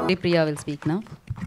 Priya will speak నా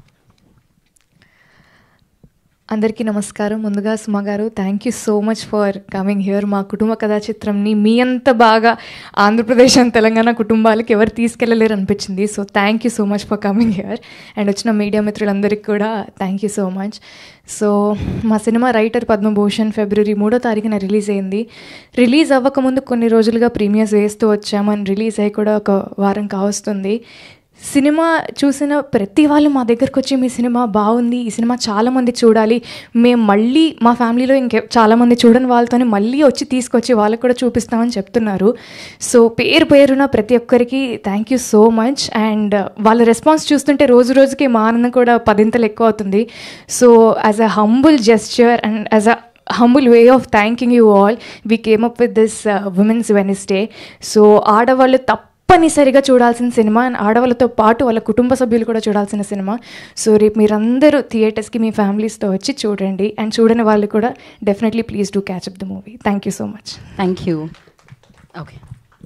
అందరికీ నమస్కారం ముందుగా Suma garu thank you so much for coming here మా కుటుంబ కథా చిత్రంని మీ అంత బాగా ఆంధ్రప్రదేశ్ అండ్ తెలంగాణ కుటుంబాలకి ఎవరు తీసుకెళ్ళలేరు అనిపించింది so thank you so much for coming here and వచ్చిన మీడియా మిత్రులందరికీ కూడా thank you so much so మా సినిమా రైటర్ పద్మభూషణ్ ఫిబ్రవరి మూడో తారీఖున రిలీజ్ అయింది రిలీజ్ అవ్వకముందు కొన్ని రోజులుగా ప్రీమియర్స్ వేస్తూ వచ్చామని రిలీజ్ అయ్యి కూడా ఒక వారం కావస్తుంది సినిమా చూసిన ప్రతి వాళ్ళు మా దగ్గరకు వచ్చి మీ సినిమా బాగుంది ఈ సినిమా చాలామంది చూడాలి మేము మళ్ళీ మా ఫ్యామిలీలో ఇంకే చాలామంది చూడని వాళ్ళతోనే మళ్ళీ వచ్చి తీసుకొచ్చి వాళ్ళకి కూడా చూపిస్తామని చెప్తున్నారు సో పేరు పేరున ప్రతి ఒక్కరికి thank you so much and వాళ్ళ రెస్పాన్స్ చూస్తుంటే రోజు రోజుకి మా ఆనందం కూడా పదింతలు ఎక్కువ అవుతుంది so as a humble gesture and as a humble way of thanking you all we came up with this women's Wednesday so ఆడవాళ్ళు తప్పనిసరిగా చూడాల్సిన సినిమా అండ్ ఆడవాళ్ళతో పాటు వాళ్ళ కుటుంబ సభ్యులు కూడా చూడాల్సిన సినిమా సో రేపు మీరందరూ థియేటర్స్కి మీ ఫ్యామిలీస్తో వచ్చి చూడండి అండ్ చూడని వాళ్ళు కూడా definitely please do catch up the movie thank you so much thank you okay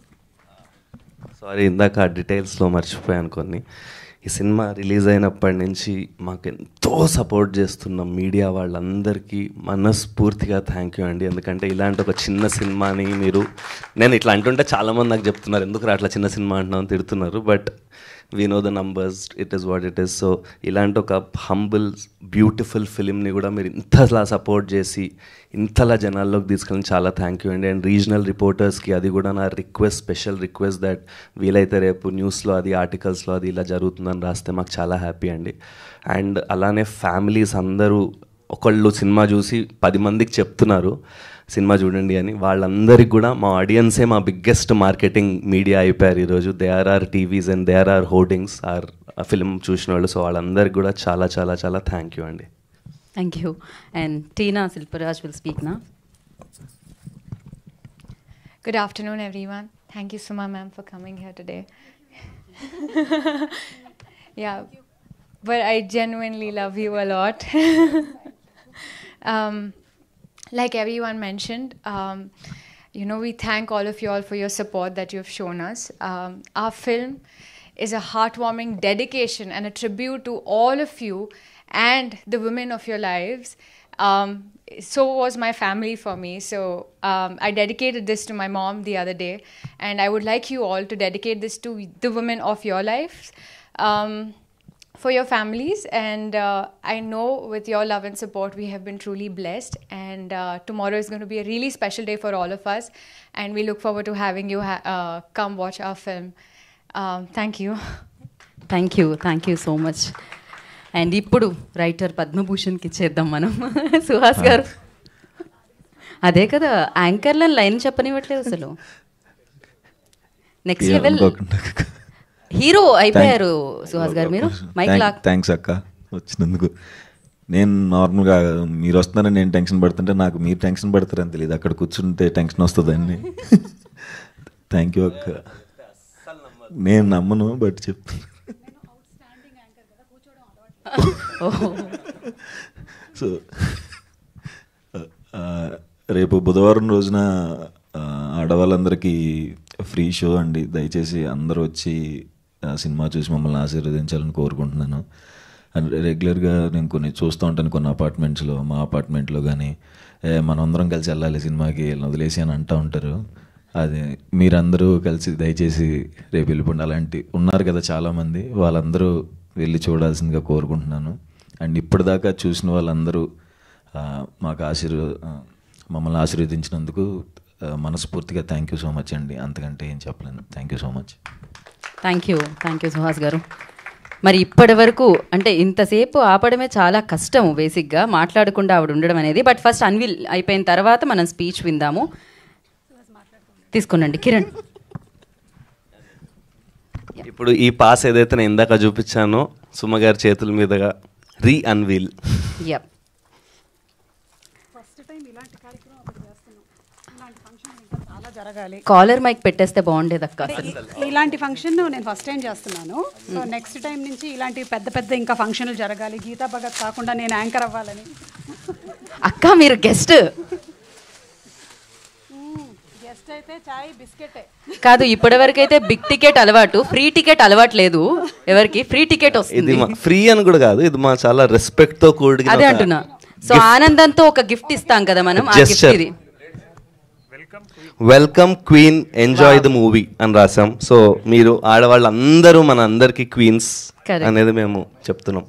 sorry ఇందాక ఆ డీటెయిల్స్లో మర్చిపోయాను కొన్ని ఈ సినిమా రిలీజ్ అయినప్పటి నుంచి మాకు ఎంతో సపోర్ట్ చేస్తున్న మీడియా వాళ్ళందరికీ మనస్ఫూర్తిగా థ్యాంక్ యూ అండి ఎందుకంటే ఇలాంటి ఒక చిన్న సినిమాని మీరు నేను ఇట్లా అంటుంటే చాలామంది నాకు చెప్తున్నారు ఎందుకు అట్లా చిన్న సినిమా అంటున్నావు తిడుతున్నారు but we know the numbers it is what it is so ఇలాంటి ఒక హంబుల్ బ్యూటిఫుల్ ఫిలింని కూడా మీరు ఇంతలా సపోర్ట్ చేసి ఇంతలా జనాల్లోకి తీసుకెళ్ళి చాలా థ్యాంక్ యూ అండి అండ్ రీజనల్ రిపోర్టర్స్కి అది కూడా నా రిక్వెస్ట్ స్పెషల్ రిక్వెస్ట్ దట్ వీలైతే రేపు న్యూస్లో అది ఆర్టికల్స్లో అది ఇలా జరుగుతుందని రాస్తే మాకు చాలా హ్యాపీ అండి అండ్ అలానే ఫ్యామిలీస్ అందరూ ఒకళ్ళు సినిమా చూసి పది మందికి చెప్తున్నారు సినిమా చూడండి అని వాళ్ళందరికీ కూడా మా ఆడియన్సే మా బిగ్గెస్ట్ మార్కెటింగ్ మీడియా అయిపోయారు ఈరోజు they are are TVs and they are are hoardings are film చూసిన వాళ్ళు సో వాళ్ళందరికీ కూడా చాలా చాలా చాలా థ్యాంక్ యూ అండి thank you and Tina Shilparaj will speak నా Good afternoon, everyone. Thank you, Suma ma'am, for coming here today. yeah, but I genuinely love you a lot. um, like everyone mentioned, um, you know, we thank all of you all for your support that you've shown us. Um, our film is a heartwarming dedication and a tribute to all of you and the women of your lives. Um, so was my family for me. So um, I dedicated this to my mom the other day, and I would like you all to dedicate this to the women of your lives. Um, for your families. And uh, I know with your love and support, we have been truly blessed. And uh, tomorrow is going to be a really special day for all of us. And we look forward to having you ha- uh, come watch our film. Um, thank you. Thank you thank you so much and ఇప్పుడు writer పద్మభూషణ్కి ఇచ్చేద్దాం మనం సుహాస్ గారు అదే కదా యాంకర్లను line చెప్పనివ్వట్లేదు అసలు next level hero అయిపోయారు సుహాస్ గారు మీరు మైక్ లాక్ థ్యాంక్స్ అక్క వచ్చినందుకు నేను నార్మల్గా మీరు వస్తున్నారని నేను టెన్షన్ పడుతుంటే నాకు మీరు టెన్షన్ పడతారని తెలియదు అక్కడ కూర్చుంటే టెన్షన్ వస్తుందండి థ్యాంక్ యూ అక్క నేను నమ్మను బట్ చెప్తాను సో ఆ, రేపు బుధవారం రోజున ఆ, ఆడవాళ్ళందరికీ ఫ్రీ షో అండి దయచేసి అందరూ వచ్చి ఆ, సినిమా చూసి మమ్మల్ని ఆశీర్వదించాలని కోరుకుంటున్నాను అండ్ రెగ్యులర్గా నేను కొన్ని చూస్తూ ఉంటాను కొన్ని అపార్ట్మెంట్స్లో మా అపార్ట్మెంట్లో కానీ "ఏ, మనందరం కలిసి వెళ్ళాలి సినిమాకి వీళ్ళని వదిలేసి అని అంటూ ఉంటారు అది మీరందరూ కలిసి దయచేసి రేపు వెళ్ళిపోండి అలాంటి ఉన్నారు కదా చాలామంది వాళ్ళందరూ వెళ్ళి చూడాల్సిందిగా కోరుకుంటున్నాను అండ్ ఇప్పటిదాకా చూసిన వాళ్ళందరూ ఆ, మాకు ఆశీర్వ ఆ, మమ్మల్ని ఆశీర్వదించినందుకు ఆ, మనస్ఫూర్తిగా థ్యాంక్ యూ సో మచ్ అండి అంతకంటే ఏం చెప్పలేను thank you so much thank you thank you Suhas గారు మరి ఇప్పటి వరకు అంటే ఇంతసేపు ఆపడమే చాలా కష్టం బేసిక్గా మాట్లాడకుండా ఆవిడ ఉండడం అనేది బట్ ఫస్ట్ అన్విల్ అయిపోయిన తర్వాత మనం స్పీచ్ విందాము తీసుకునండి కిరణ్ ఇప్పుడు ఈ పాస్ ఏదైతే నేను ఇందాక చూపించానో సుమ గారి చేతుల మీదుగా రీ అన్వీల్ యప్ చాలా జరగాలి కాలర్ మైక్ పెట్టేస్తే బాగుండేది అక్క అసలు ఇలాంటి ఫంక్షన్ నేను ఫస్ట్ టైం చేస్తున్నాను సో నెక్స్ట్ టైం నుంచి ఇలాంటి పెద్ద పెద్ద ఇంకా ఫంక్షన్లు జరగాలి గీతా భగత్ కాకుండా నేను యాంకర్ అవ్వాలని అక్క మీరు గెస్ట్ గెస్ట్ నెక్స్ట్ అయితే చాయ్ బిస్కెటే కాదు ఇప్పటివరకైతే బిగ్ టికెట్ అలవాటు ఫ్రీ టికెట్ అలవాటు లేదు ఎవరికి ఫ్రీ టికెట్ ఇది వస్తుంది మా ఫ్రీ అని కూడా కాదు ఇది మా చాలా రెస్పెక్ట్ తో కూడిన అదే ఒక అంటున్నా సో ఆనందంతో ఒక గిఫ్ట్ ఇస్తాం కదా మనం ఆ గిఫ్ట్ Gesture. ఇది welcome queen enjoy the movie అని రాసాం సో మీరు ఆడవాళ్ళందరూ మన అందరికి క్వీన్స్ Correct. అనేది మేము చెప్తున్నాం